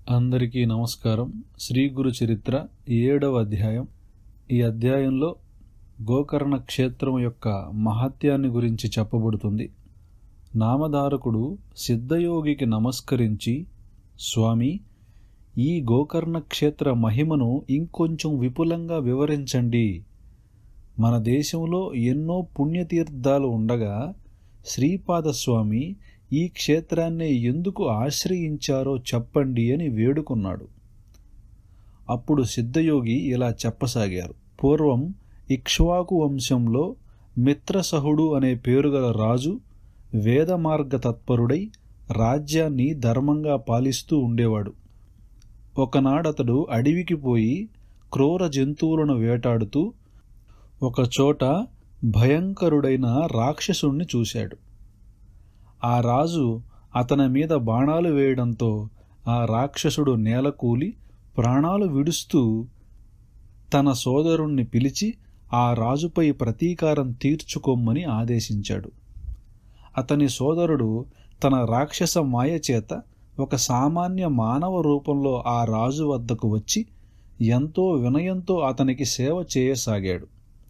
అందరికీ నమస్కారం శ్రీ గురు చరిత్ర ఏడవ అధ్యాయం ఈ అధ్యాయంలో గోకర్ణ క్షేత్రం యొక్క మహత్యాన్ని గురించి చెప్పబడుతుంది నామధారకుడు సిద్ధయోగికి నమస్కరించి స్వామి ఈ గోకర్ణ క్షేత్ర మహిమను ఇంకొంచెం విపులంగా వివరించండి మన దేశంలో ఎన్నో పుణ్యతీర్థాలు ఉండగా శ్రీపాదస్వామి ఈ క్షేత్రాన్ని ఎందుకు ఆశ్రయించారో చెప్పండి అని వేడుకున్నాడు అప్పుడు సిద్ధయోగి ఇలా చెప్పసాగారు పూర్వం ఇక్ష్వాకు వంశంలో మిత్రసహుడు అనే పేరుగల రాజు వేదమార్గ తత్పరుడై రాజ్యాన్ని ధర్మంగా పాలిస్తూ ఉండేవాడు ఒకనాడతడు అడవికి పోయి క్రూర జంతువులను వేటాడుతూ ఒకచోట భయంకరుడైన రాక్షసుణ్ణి చూశాడు ఆ రాజు అతని మీద బాణాలు వేయడంతో ఆ రాక్షసుడు నేలకూలి ప్రాణాలు విడుస్తూ తన సోదరుణ్ణి పిలిచి ఆ రాజుపై ప్రతీకారం తీర్చుకోమ్మని ఆదేశించాడు అతని సోదరుడు తన రాక్షస మాయ చేత ఒక సామాన్య మానవ రూపంలో ఆ రాజు వద్దకు వచ్చి ఎంతో వినయంతో అతనికి సేవ చేయసాగాడు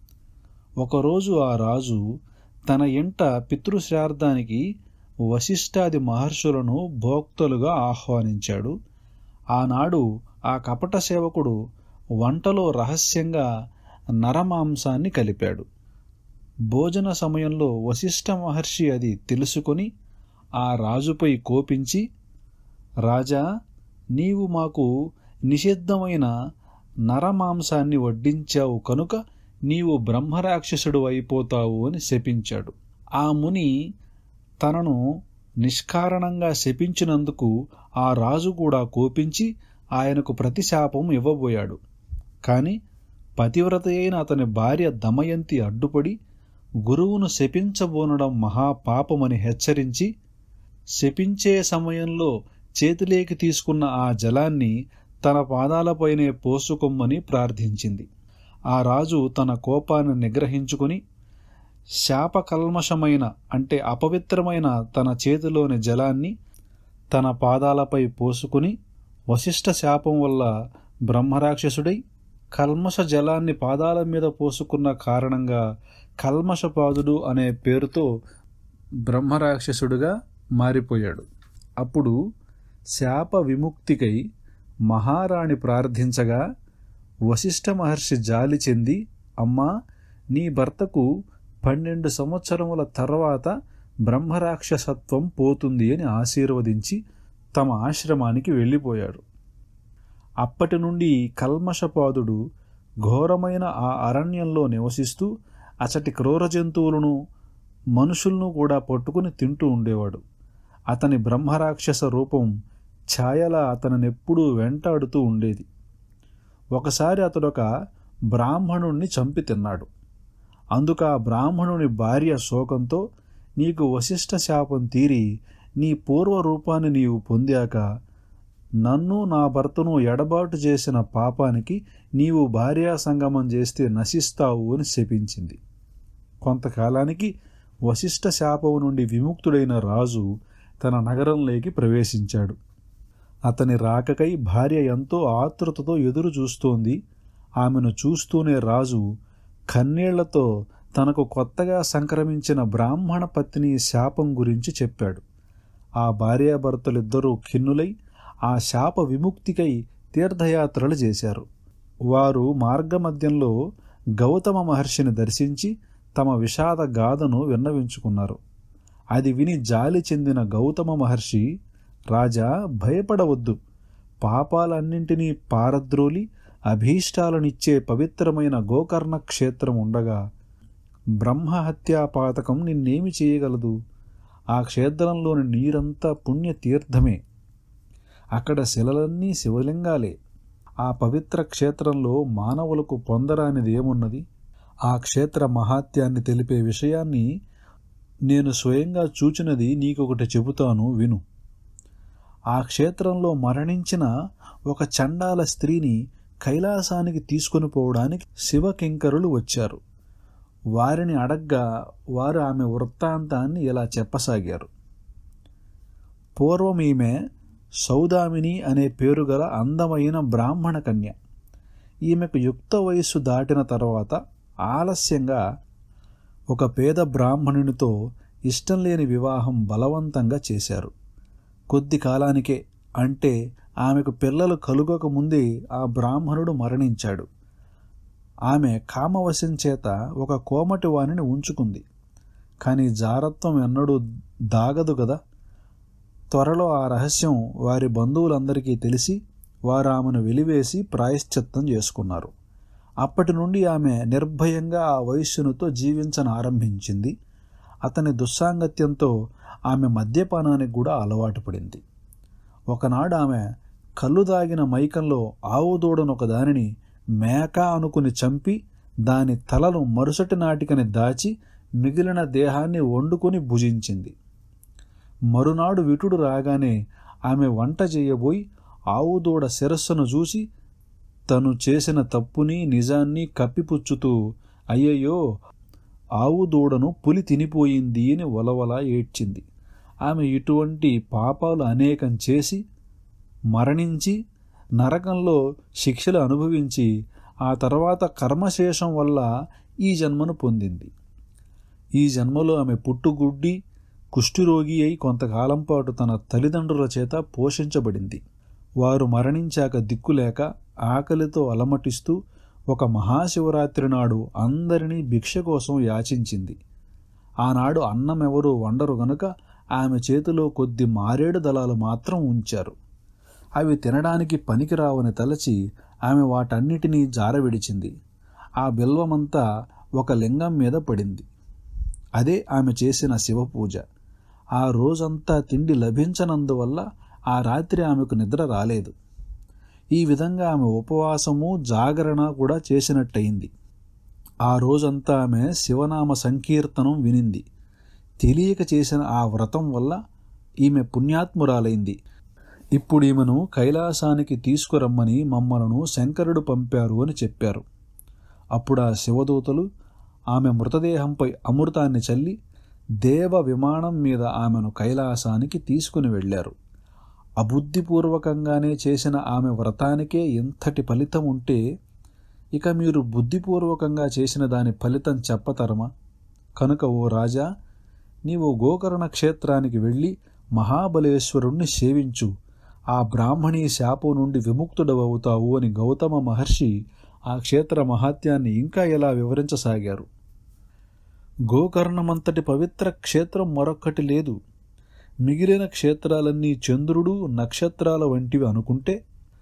ఒకరోజు ఆ రాజు తన ఇంట పితృశ్రార్థానికి వశిష్ఠాది మహర్షులను భోక్తలుగా ఆహ్వానించాడు ఆనాడు ఆ కపట సేవకుడు వంటలో రహస్యంగా నరమాంసాన్ని కలిపాడు భోజన సమయంలో వశిష్ఠ మహర్షి అది తెలుసుకొని ఆ రాజుపై కోపించి రాజా నీవు మాకు నిషిద్ధమైన నరమాంసాన్ని వడ్డించావు కనుక నీవు బ్రహ్మరాక్షసుడు అయిపోతావు అని శపించాడు ఆ ముని తనను నిష్కారణంగా శపించినందుకు ఆ రాజు కూడా కోపించి ఆయనకు ప్రతిశాపం ఇవ్వబోయాడు కాని పతివ్రత అయిన అతని భార్య దమయంతి అడ్డుపడి గురువును శపించబోనడం మహాపాపమని హెచ్చరించి శపించే సమయంలో చేతిలేకి తీసుకున్న ఆ జలాన్ని తన పాదాలపైనే పోసుకోమ్మని ప్రార్థించింది ఆ రాజు తన కోపాన్ని నిగ్రహించుకుని శాపకల్మషమైన అంటే అపవిత్రమైన తన చేతిలోని జలాన్ని తన పాదాలపై పోసుకుని వశిష్ఠ శాపం వల్ల బ్రహ్మరాక్షసుడై కల్మష జలాన్ని పాదాల మీద పోసుకున్న కారణంగా కల్మషపాదుడు అనే పేరుతో బ్రహ్మరాక్షసుడుగా మారిపోయాడు అప్పుడు శాప విముక్తికై మహారాణి ప్రార్థించగా వశిష్ఠ మహర్షి జాలి చెంది అమ్మా నీ భర్తకు పన్నెండు సంవత్సరముల తర్వాత బ్రహ్మరాక్షసత్వం పోతుంది అని ఆశీర్వదించి తమ ఆశ్రమానికి వెళ్ళిపోయాడు అప్పటి నుండి కల్మషపాదుడు ఘోరమైన ఆ అరణ్యంలో నివసిస్తూ అచటి క్రూర జంతువులను మనుషులను కూడా పట్టుకుని తింటూ ఉండేవాడు అతని బ్రహ్మరాక్షస రూపం ఛాయలా అతనినెప్పుడూ వెంటాడుతూ ఉండేది ఒకసారి అతడొక బ్రాహ్మణుణ్ణి చంపి తిన్నాడు అందుకు ఆ బ్రాహ్మణుని భార్య శోకంతో నీకు వశిష్ఠ శాపం తీరి నీ పూర్వ రూపాన్ని నీవు పొందాక నన్ను నా భర్తను ఎడబాటు చేసిన పాపానికి నీవు భార్యా సంగమం చేస్తే నశిస్తావు అని శపించింది కొంతకాలానికి వశిష్ఠ శాపం నుండి విముక్తుడైన రాజు తన నగరంలోకి ప్రవేశించాడు అతని రాకకై భార్య ఎంతో ఆతృతతో ఎదురు చూస్తోంది ఆమెను చూస్తూనే రాజు కన్నీళ్లతో తనకు కొత్తగా సంక్రమించిన బ్రాహ్మణ పత్ని శాపం గురించి చెప్పాడు ఆ భార్యాభర్తలిద్దరూ ఖిన్నులై ఆ శాప విముక్తికై తీర్థయాత్రలు చేశారు వారు మార్గమధ్యంలో గౌతమ మహర్షిని దర్శించి తమ విషాద గాథను విన్నవించుకున్నారు అది విని జాలి చెందిన గౌతమ మహర్షి రాజా భయపడవద్దు పాపాలన్నింటినీ పారద్రోలి అభీష్టాలనిచ్చే పవిత్రమైన గోకర్ణ క్షేత్రం ఉండగా బ్రహ్మహత్యా పాతకం నిన్నేమి చేయగలదు ఆ క్షేత్రంలోని నీరంతా పుణ్యతీర్థమే అక్కడ శిలలన్నీ శివలింగాలే ఆ పవిత్ర క్షేత్రంలో మానవులకు పొందరానిది ఏమున్నది ఆ క్షేత్ర మహాత్యాన్ని తెలిపే విషయాన్ని నేను స్వయంగా చూచినది నీకొకటి చెబుతాను విను ఆ క్షేత్రంలో మరణించిన ఒక చండాల స్త్రీని కైలాసానికి తీసుకొని పోవడానికి శివకింకరులు వచ్చారు వారిని అడగ్గా వారు ఆమె వృత్తాంతాన్ని ఇలా చెప్పసాగారు పూర్వం ఈమె సౌదామిని అనే పేరు గల అందమైన బ్రాహ్మణ కన్య ఈమెకు యుక్త వయస్సు దాటిన తర్వాత ఆలస్యంగా ఒక పేద బ్రాహ్మణునితో ఇష్టం లేని వివాహం బలవంతంగా చేశారు కొద్ది కాలానికే అంటే ఆమెకు పిల్లలు కలుగక ముందే ఆ బ్రాహ్మణుడు మరణించాడు ఆమె కామవశం చేత ఒక కోమటి వాణిని ఉంచుకుంది కానీ జారత్వం ఎన్నడూ దాగదు కదా త్వరలో ఆ రహస్యం వారి బంధువులందరికీ తెలిసి వారు ఆమెను వెలివేసి ప్రాయశ్చిత్తం చేసుకున్నారు అప్పటి నుండి ఆమె నిర్భయంగా ఆ వయస్సునుతో జీవించను ఆరంభించింది అతని దుస్సాంగత్యంతో ఆమె మద్యపానానికి కూడా అలవాటు పడింది ఒకనాడు ఆమె కళ్ళు దాగిన మైకంలో ఆవు దూడను ఒక దానిని మేక అనుకుని చంపి దాని తలను మరుసటి నాటికని దాచి మిగిలిన దేహాన్ని వండుకొని భుజించింది మరునాడు విటుడు రాగానే ఆమె వంట చేయబోయి ఆవు దూడ శిరస్సును చూసి తను చేసిన తప్పుని నిజాన్ని కప్పిపుచ్చుతూ అయ్యయ్యో ఆవు దూడను పులి తినిపోయింది అని వలవల ఏడ్చింది ఆమె ఇటువంటి పాపాలు అనేకం చేసి మరణించి నరకంలో శిక్షలు అనుభవించి ఆ తర్వాత కర్మశేషం వల్ల ఈ జన్మను పొందింది ఈ జన్మలో ఆమె పుట్టుగుడ్డి కుష్ఠిరోగి అయి కొంతకాలం పాటు తన తల్లిదండ్రుల చేత పోషించబడింది వారు మరణించాక దిక్కులేక ఆకలితో అలమటిస్తూ ఒక మహాశివరాత్రి నాడు అందరినీ భిక్ష కోసం యాచించింది ఆనాడు అన్నం ఎవరూ వండరు గనుక ఆమె చేతిలో కొద్ది మారేడు దళాలు మాత్రం ఉంచారు అవి తినడానికి పనికిరావని తలచి ఆమె వాటన్నిటినీ జారవిడిచింది ఆ బిల్వమంతా ఒక లింగం మీద పడింది అదే ఆమె చేసిన శివపూజ ఆ రోజంతా తిండి లభించనందువల్ల ఆ రాత్రి ఆమెకు నిద్ర రాలేదు ఈ విధంగా ఆమె ఉపవాసము జాగరణ కూడా చేసినట్టయింది ఆ రోజంతా ఆమె శివనామ సంకీర్తనం వినింది తెలియక చేసిన ఆ వ్రతం వల్ల ఈమె పుణ్యాత్మురాలైంది ఇప్పుడు ఈమెను కైలాసానికి తీసుకురమ్మని మమ్మలను శంకరుడు పంపారు అని చెప్పారు అప్పుడు ఆ శివదూతలు ఆమె మృతదేహంపై అమృతాన్ని చల్లి దేవ విమానం మీద ఆమెను కైలాసానికి తీసుకుని వెళ్ళారు అబుద్ధిపూర్వకంగానే చేసిన ఆమె వ్రతానికే ఇంతటి ఫలితం ఉంటే ఇక మీరు బుద్ధిపూర్వకంగా చేసిన దాని ఫలితం చెప్పతరమా కనుక ఓ రాజా నీవు గోకర్ణ క్షేత్రానికి వెళ్ళి మహాబలేశ్వరుణ్ణి సేవించు ఆ బ్రాహ్మణీ శాపం నుండి విముక్తుడవవుతావు అని గౌతమ మహర్షి ఆ క్షేత్ర మహాత్యాన్ని ఇంకా ఎలా వివరించసాగారు గోకర్ణమంతటి పవిత్ర క్షేత్రం మరొక్కటి లేదు మిగిలిన క్షేత్రాలన్నీ చంద్రుడు నక్షత్రాల వంటివి అనుకుంటే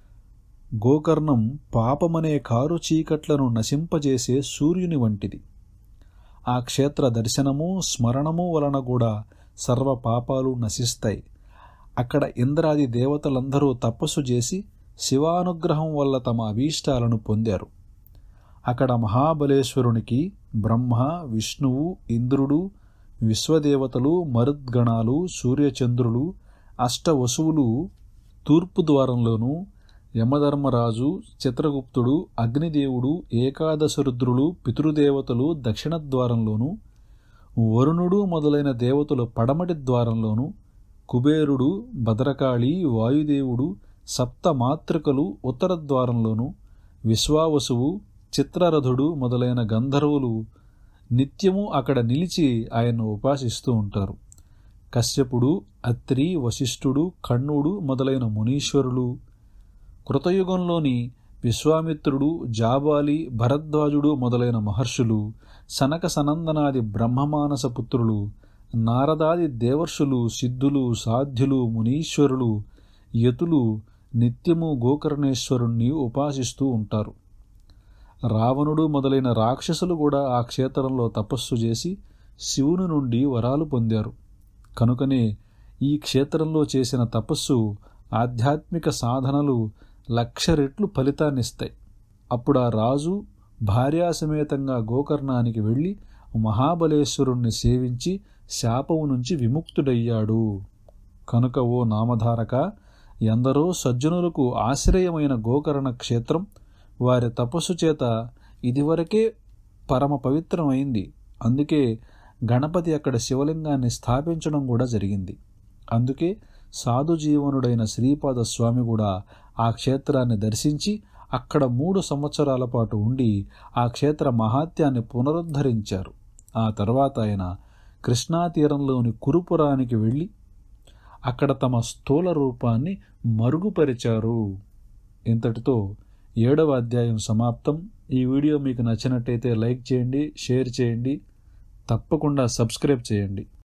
గోకర్ణం పాపమనే కారు చీకట్లను నశింపజేసే సూర్యుని వంటిది ఆ క్షేత్ర దర్శనము స్మరణము వలన కూడా సర్వ పాపాలు నశిస్తాయి అక్కడ ఇంద్రాది దేవతలందరూ తపస్సు చేసి శివానుగ్రహం వల్ల తమ అభీష్టాలను పొందారు అక్కడ మహాబలేశ్వరునికి బ్రహ్మ విష్ణువు ఇంద్రుడు విశ్వదేవతలు మరుద్గణాలు సూర్యచంద్రులు అష్టవసువులు తూర్పు ద్వారంలోనూ యమధర్మరాజు చిత్రగుప్తుడు అగ్నిదేవుడు ఏకాదశరుద్రులు పితృదేవతలు దక్షిణ ద్వారంలోనూ వరుణుడు మొదలైన దేవతలు పడమటి ద్వారంలోనూ కుబేరుడు భద్రకాళి వాయుదేవుడు సప్త మాతృకలు ఉత్తర ద్వారంలోనూ విశ్వావసువు చిత్రరథుడు మొదలైన గంధర్వులు నిత్యము అక్కడ నిలిచి ఆయన్ను ఉపాసిస్తూ ఉంటారు కశ్యపుడు అత్రి వశిష్ఠుడు కణ్ణుడు మొదలైన మునీశ్వరులు కృతయుగంలోని విశ్వామిత్రుడు జాబాలి భరద్వాజుడు మొదలైన మహర్షులు సనక సనందనాది బ్రహ్మమానస పుత్రులు నారదాది దేవర్షులు సిద్ధులు సాధ్యులు మునీశ్వరులు యతులు నిత్యము గోకర్ణేశ్వరుణ్ణి ఉపాసిస్తూ ఉంటారు రావణుడు మొదలైన రాక్షసులు కూడా ఆ క్షేత్రంలో తపస్సు చేసి శివుని నుండి వరాలు పొందారు కనుకనే ఈ క్షేత్రంలో చేసిన తపస్సు ఆధ్యాత్మిక సాధనలు లక్ష రెట్లు ఫలితాన్నిస్తాయి అప్పుడు ఆ రాజు భార్యాసమేతంగా గోకర్ణానికి వెళ్ళి మహాబలేశ్వరుణ్ణి సేవించి శాపము నుంచి విముక్తుడయ్యాడు కనుక ఓ నామధారక ఎందరో సజ్జనులకు ఆశ్రయమైన గోకర్ణ క్షేత్రం వారి తపస్సు చేత ఇదివరకే పరమ పవిత్రమైంది అందుకే గణపతి అక్కడ శివలింగాన్ని స్థాపించడం కూడా జరిగింది అందుకే సాధుజీవనుడైన శ్రీపాద స్వామి కూడా ఆ క్షేత్రాన్ని దర్శించి అక్కడ మూడు సంవత్సరాల పాటు ఉండి ఆ క్షేత్ర మహాత్యాన్ని పునరుద్ధరించారు ఆ తర్వాత ఆయన కృష్ణా తీరంలోని కురుపురానికి వెళ్ళి అక్కడ తమ స్థూల రూపాన్ని మరుగుపరిచారు ఇంతటితో ఏడవ అధ్యాయం సమాప్తం ఈ వీడియో మీకు నచ్చినట్టయితే లైక్ చేయండి షేర్ చేయండి తప్పకుండా సబ్స్క్రైబ్ చేయండి